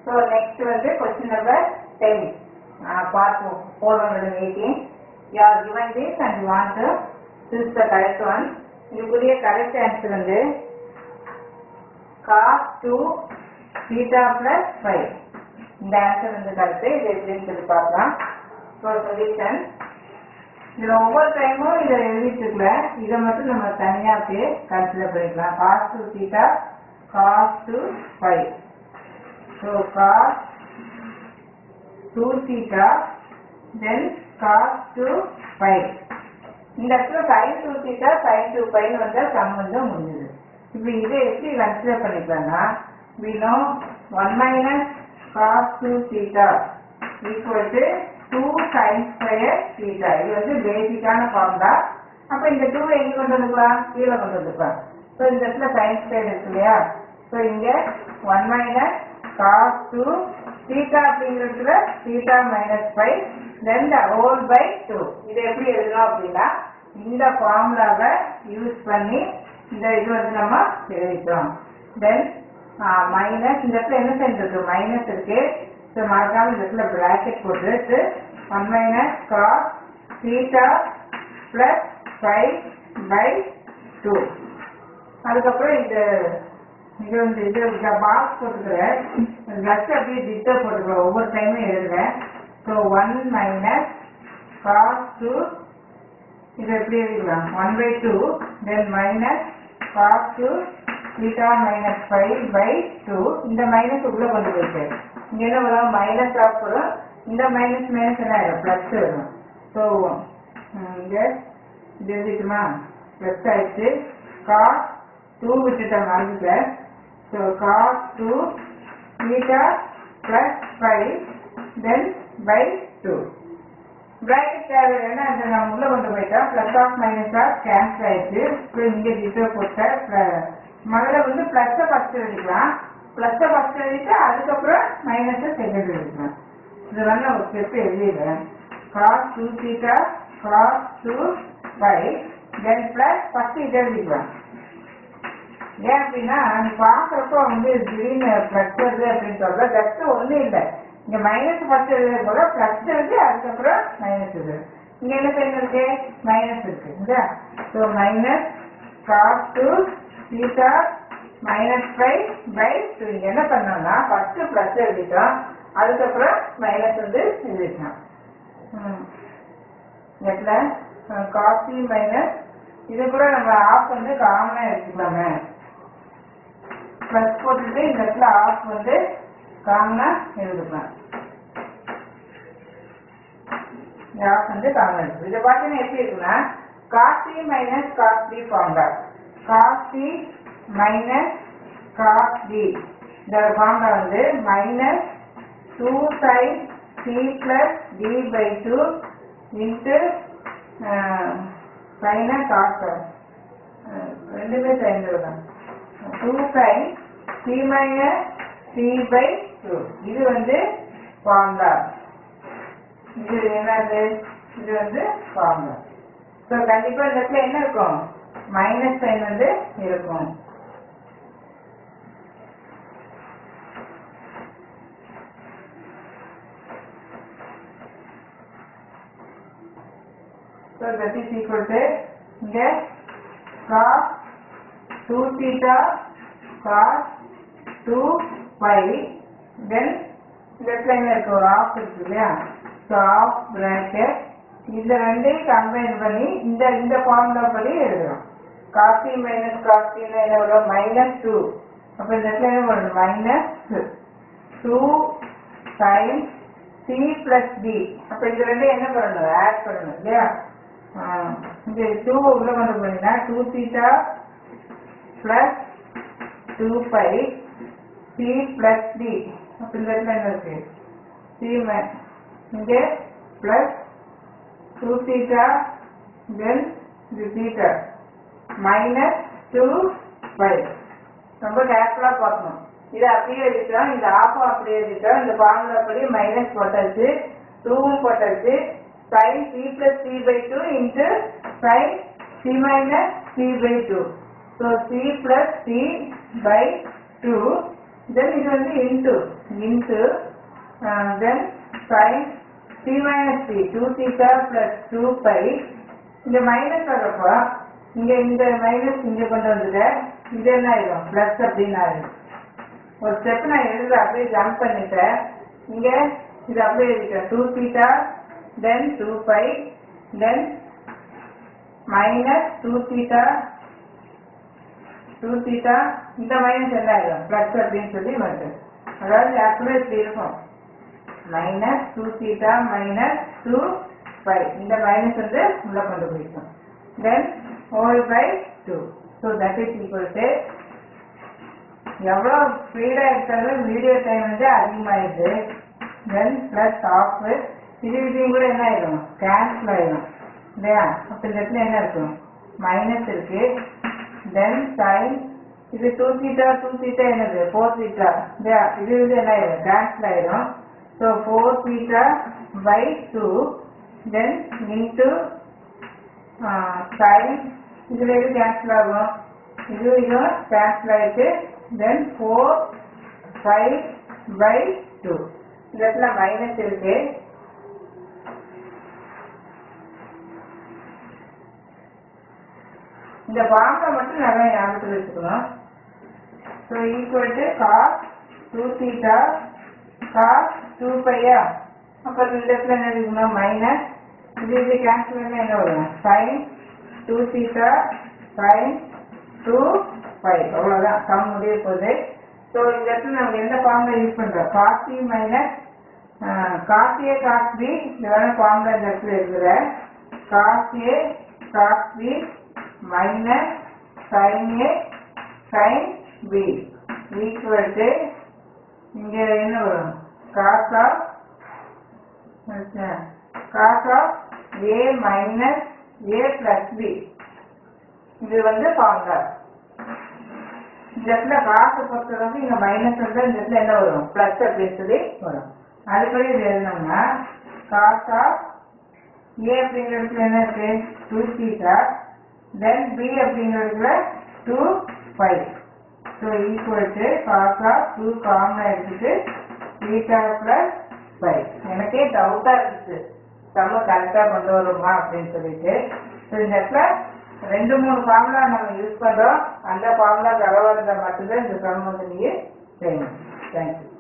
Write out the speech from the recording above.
So next வந்து question number ten part four hundred eighteen you are given this and you want to choose the correct one இதுக்குரிய correct answer வந்து cos 2 theta plus 5 இந்த answer வந்து correct இது எப்படின்னு சொல்லி பார்க்கலாம் so solution இதுல ஒவ்வொரு டைமும் இதை எழுதிட்டு இருக்கல இதை மட்டும் நம்ம தனியா அப்படியே கன்சிடர் பண்ணிக்கலாம் cos 2 theta cos 2 5 so cos 2 theta then cos 2 5 இந்த இடத்துல sin 2 theta sin 2 pi ன்னு வந்தா சம் வந்து முடிஞ்சது இப்போ இதை எப்படி கன்சிடர் பண்ணிக்கலாம்னா we know 1 minus cos 2 theta equal to 2 sin square theta இது வந்து பேசிக்கான ஃபார்முலா அப்ப இந்த 2 எங்க கொண்டு வந்துக்கலாம் கீழே கொண்டு வந்துக்கலாம் ஸோ இந்த இடத்துல sin square இருக்கு இல்லையா ஸோ இங்க 1 minus cos 2 theta அப்படிங்கிறதுல theta minus 5 then the whole by 2 இது எப்படி எழுதலாம் அப்படின்னா இந்த ஃபார்முலாவை யூஸ் பண்ணி இந்த இது வந்து நம்ம எழுதிக்கிறோம் தென் மைனஸ் இந்த இடத்துல என்ன சைன் இருக்கு மைனஸ் இருக்கு ஸோ மறக்காம இந்த இடத்துல பிராக்கெட் போட்டுட்டு one minus cos theta plus five by two அதுக்கப்புறம் இந்த இது வந்து இது பாக்ஸ் போட்டுக்கிறேன் ஜஸ்ட் அப்படியே டிட்டர் போட்டுக்கிறேன் ஒவ்வொரு டைமும் எழுதுறேன் so one minus cos two இது எப்படி எழுதிக்கலாம் one by two then minus cos two theta minus five by two இந்த மைனஸ் உள்ள கொண்டு போயிட்டு இங்க என்ன வரும் மைனஸ் ஆஃப் வரும் இந்த மைனஸ் மைனஸ் என்ன ஆயிடும் ப்ளஸ் வரும் ஸோ இங்க இது எழுதிட்டுமா ப்ளஸ் ஆயிடுச்சு காஸ் டூ விட்டுட்டேன் மறந்துட்ட so cos two theta plus five then by two bracket தேவை ஏன்னா அதை நம்ம உள்ள கொண்டு போயிட்டா plus of minus of cancel ஆயிடுச்சு இப்போ இங்கே ஜீரோ போட்ட முதல்ல வந்து பிளஸை ஃபர்ஸ்ட் எழுதிக்கலாம் பிளஸை ஃபர்ஸ்ட் எழுதிட்டு அதுக்கப்புறம் மைனஸை செகண்ட் எழுதிக்கலாம் இது வந்து ஒரு ஸ்டெப் எழுதிடுறேன் cos two theta cos two by then plus first இதை எழுதிக்கலாம் ஏன் அப்படின்னா நீ பார்க்குறப்போ வந்து திடீர்னு ப்ளஸ் வருது அப்படின்னு சொல்ற ஜஸ்ட் ஒன்றும் இல்லை இங்க மைனஸ் ஃபர்ஸ்ட் எழுதுற போல பிளஸ் எழுதி அதுக்கப்புறம் மைனஸ் எழுது இங்க என்ன சைன் இருக்கு மைனஸ் இருக்கு இல்லையா ஸோ minus cos two theta minus five by two இங்க என்ன பண்ணோம்னா ஃபர்ஸ்ட் பிளஸ் எழுதிட்டோம் அதுக்கப்புறம் மைனஸ் வந்து எழுதிட்டோம் இடத்துல காஸ்டி மைனஸ் இது கூட நம்ம ஆஃப் வந்து காமனா எடுத்துக்கலாமே பிளஸ் போட்டுட்டு இந்த இடத்துல ஆஃப் வந்து காமனா எழுதுக்கலாம் ஆஃப் வந்து காமனா இருக்கு இதை பார்த்தீங்கன்னா எப்படி இருக்குன்னா cos D minus cos D formula cos D minus cos D இந்த ஃபார்முலா வந்து minus two sine C plus D by two into சைனா காசு ரெண்டுமே சைன் தான் two sine C minus C by two இது வந்து ஃபார்முலா இது என்னது இது வந்து ஃபார்முலா ஸோ கண்டிப்பாக இந்த இடத்துல என்ன இருக்கும் மைனஸ் சைன் வந்து இருக்கும் So that is equal to get cos 2 theta cos 2 pi then left line இருக்கு ஒரு ஆஃப் இருக்கு இல்லையா ஸோ ஆஃப் பிராக்கெட் இந்த ரெண்டையும் கம்பைன் பண்ணி இந்த இந்த ஃபார்முலா படி எழுதுறோம் காஸ்டி மைனஸ் காஸ்டின்னு என்ன வரும் மைனஸ் டூ அப்போ இந்த இடத்துல என்ன பண்ணணும் minus two sine C plus D அப்போ இது ரெண்டையும் என்ன பண்ணணும் ஆட் பண்ணணும் இல்லையா இந்த டூ உள்ள கொண்டு போனீங்கன்னா two theta plus two by C plus D அப்போ இந்த இடத்துல என்ன இருக்கு சி இங்கே பிளஸ் டூ தீட்டா தென் இது தீட்டா மைனஸ் டூ பை ரொம்ப கேர்ஃபுல்லாக பார்க்கணும் இதை அப்படியே எழுதிட்டோம் இந்த ஆஃபும் அப்படியே எழுதிட்டோம் இந்த ஃபார்முலா படி மைனஸ் போட்டாச்சு டூவும் போட்டாச்சு sin c plus c by 2 into sin c minus c by 2. So c plus c by 2 then இது வந்து into into then sine C minus C two theta plus two by இந்த minus வரப்போ இங்க இந்த minus இங்க கொண்டு வந்துட்ட இது என்ன ஆயிடும் பிளஸ் அப்படின்னு ஆயிடும் ஒரு ஸ்டெப் நான் எழுத அப்படியே ஜம்ப் பண்ணிட்டேன் இங்க இது அப்படியே எழுதிட்டேன் two theta then two by then minus two theta two theta இந்த மைனஸ் என்ன ஆயிடும் பிளஸ் அப்படின்னு சொல்லி வருது அதாவது ஆக்சுவலாக இப்படி இருக்கும் minus two theta minus two by இந்த மைனஸ் வந்து உள்ள கொண்டு போயிருக்கும் then whole by two so that is equal to எவ்வளோ ஸ்பீடாக எடுத்தாலும் வீடியோ டைம் வந்து அதிகமாயிடுது தென் ப்ளஸ் ஆஃப் இது இதையும் கூட என்ன ஆயிடும் கேன்சல் ஆயிடும் இல்லையா அப்போ இந்த இடத்துல என்ன இருக்கும் மைனஸ் இருக்கு தென் சைன் இது டூ தீட்டா டூ தீட்டா என்னது ஃபோர் தீட்டா இல்லையா இது இது என்ன ஆயிடும் கேன்சல் ஆயிடும் so four theta by two then into sine இதில் எது கேன்சல் ஆகும் இது இதுவும் கேன்சல் ஆயிட்டு then four five by two இந்த இடத்துல மைனஸ் இருக்கு இந்த பாம்பை மட்டும் நல்லா ஞாபகத்தில் வச்சுக்கணும் so equal to cos two theta cos two பையா அப்புறம் இந்த இடத்துல என்ன இருக்கணும் மைனஸ் இது இது கேன்சல் பண்ணால் என்ன வரும் sine two theta sine two five அவ்வளோதான் சம் முடிய போகுது ஸோ இந்த இடத்துல நம்ம எந்த ஃபார்முலா யூஸ் பண்ணுறோம் cos C minus cos A cos B இந்த வேணா ஃபார்முலா இந்த இடத்துல இருக்கிற cos A cos B minus sine A sine B equal to இங்கே என்ன வரும் cos of cos of A minus A plus B இது வந்து ஃபார்முலா இந்த இடத்துல காசை பொறுத்தளவுக்கு இங்க மைனஸ் வந்து இந்த இடத்துல என்ன வரும் பிளஸ் அப்படின்னு சொல்லி வரும் அதுபடி இது எழுதணும்னா காஸ் ஆஃப் ஏ அப்படிங்கிற இடத்துல என்ன இருக்கு டூ தீட்டா தென் பி அப்படிங்கிறதுல two five so equal to cos of two காமனாக எடுத்துட்டு தீட்டா பிளஸ் ஃபைவ் எனக்கே டவுட்டாக இருந்துச்சு செம்ம கரெக்டாக கொண்டு வருமா அப்படின்னு சொல்லிட்டு ஸோ இந்த இடத்துல ரெண்டு மூணு ஃபார்முலா நம்ம யூஸ் பண்ணுறோம் அந்த ஃபார்முலா கலவரத்தை மட்டும்தான் இந்த சம் வந்து நீங்கள் செய்யணும் தேங்க்யூ